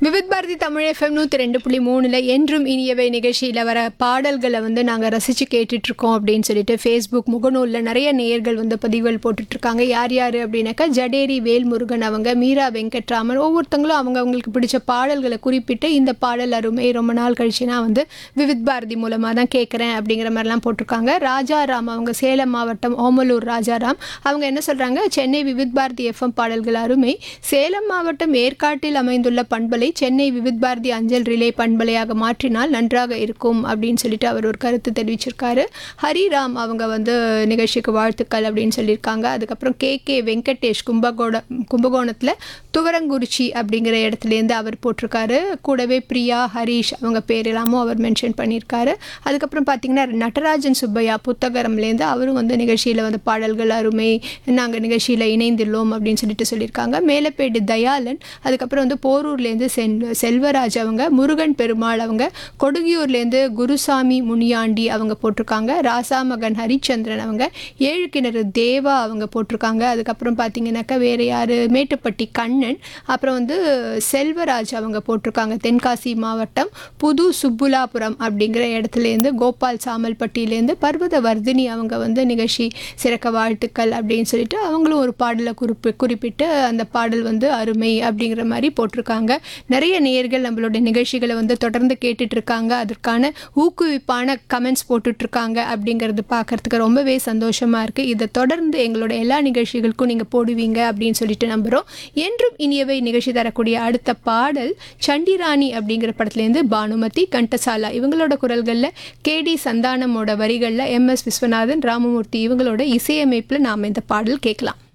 Vividh Bharathi Tamil FM நூற்றி ரெண்டு புள்ளி மூணில் என்றும் இனியவை நிகழ்ச்சியில் வர பாடல்களை வந்து நாங்கள் ரசித்து கேட்டுட்ருக்கோம் அப்படின்னு சொல்லிட்டு ஃபேஸ்புக் முகநூலில் நிறைய நேயர்கள் வந்து பதிவுகள் போட்டுட்ருக்காங்க யார் யார் அப்படின்னாக்கா ஜடேரி வேல்முருகன் அவங்க மீரா வெங்கட்ராமன் ஒவ்வொருத்தங்களும் அவங்க அவங்களுக்கு பிடிச்ச பாடல்களை குறிப்பிட்டு இந்த பாடல் அருமை ரொம்ப நாள் கழிச்சு நான் வந்து விவித் பாரதி மூலமாக தான் கேட்குறேன் அப்படிங்கிற மாதிரிலாம் போட்டிருக்காங்க ராஜாராம் அவங்க சேலம் மாவட்டம் ஓமலூர் ராஜாராம் அவங்க என்ன சொல்கிறாங்க சென்னை விவித் பாரதி எஃப்எம் பாடல்கள் அருமை சேலம் மாவட்டம் ஏற்காட்டில் அமைந்துள்ள பண்பலை சென்னை விவித் பாரதி அஞ்சல் ரிலே பண்பலையாக மாற்றினால் நன்றாக இருக்கும் அப்படின்னு சொல்லிட்டு அவர் ஒரு கருத்து தெரிவிச்சிருக்காரு ஹரிராம் அவங்க வந்து நிகழ்ச்சிக்கு வாழ்த்துக்கள் அப்படின்னு சொல்லியிருக்காங்க அதுக்கப்புறம் கே கே வெங்கடேஷ் கும்பகோண கும்பகோணத்தில் துவரங்குறிச்சி அப்படிங்கிற இடத்துலேருந்து அவர் போட்டிருக்காரு கூடவே பிரியா ஹரீஷ் அவங்க பேர் எல்லாமும் அவர் மென்ஷன் பண்ணியிருக்காரு அதுக்கப்புறம் பார்த்தீங்கன்னா நடராஜன் சுப்பையா புத்தகரம்லேருந்து அவரும் வந்து நிகழ்ச்சியில் வந்து பாடல்கள் அருமை நாங்கள் நிகழ்ச்சியில் இணைந்துள்ளோம் அப்படின்னு சொல்லிட்டு சொல்லியிருக்காங்க மேலப்பேடு தயாளன் அதுக்கப்புறம் வந்து போரூர்லேருந்து சென் செல்வராஜ் அவங்க முருகன் பெருமாள் அவங்க கொடுங்கியூர்லேருந்து குருசாமி முனியாண்டி அவங்க போட்டிருக்காங்க ராசா மகன் ஹரிச்சந்திரன் அவங்க ஏழு கிணறு தேவா அவங்க போட்டிருக்காங்க அதுக்கப்புறம் பார்த்தீங்கன்னாக்கா வேறு யார் மேட்டுப்பட்டி கண்ணன் அப்புறம் வந்து செல்வராஜ் அவங்க போட்டிருக்காங்க தென்காசி மாவட்டம் புது சுப்புலாபுரம் அப்படிங்கிற இடத்துலேருந்து கோபால் சாமல்பட்டியிலேருந்து பர்வத வர்தினி அவங்க வந்து நிகழ்ச்சி சிறக்க வாழ்த்துக்கள் அப்படின்னு சொல்லிட்டு அவங்களும் ஒரு பாடலை குறிப்பி குறிப்பிட்டு அந்த பாடல் வந்து அருமை அப்படிங்கிற மாதிரி போட்டிருக்காங்க நிறைய நேயர்கள் நம்மளுடைய நிகழ்ச்சிகளை வந்து தொடர்ந்து கேட்டுட்டு இருக்காங்க அதற்கான ஊக்குவிப்பான கமெண்ட்ஸ் போட்டுட்ருக்காங்க அப்படிங்கிறது பார்க்கறதுக்கு ரொம்பவே சந்தோஷமாக இருக்குது இதை தொடர்ந்து எங்களோட எல்லா நிகழ்ச்சிகளுக்கும் நீங்கள் போடுவீங்க அப்படின்னு சொல்லிட்டு நம்புகிறோம் என்றும் இனியவை நிகழ்ச்சி தரக்கூடிய அடுத்த பாடல் சண்டிராணி அப்படிங்கிற படத்துலேருந்து பானுமதி கண்டசாலா இவங்களோட குரல்களில் கேடி சந்தானமோட வரிகளில் எம் எஸ் விஸ்வநாதன் ராமமூர்த்தி இவங்களோட இசையமைப்பில் நாம் இந்த பாடல் கேட்கலாம்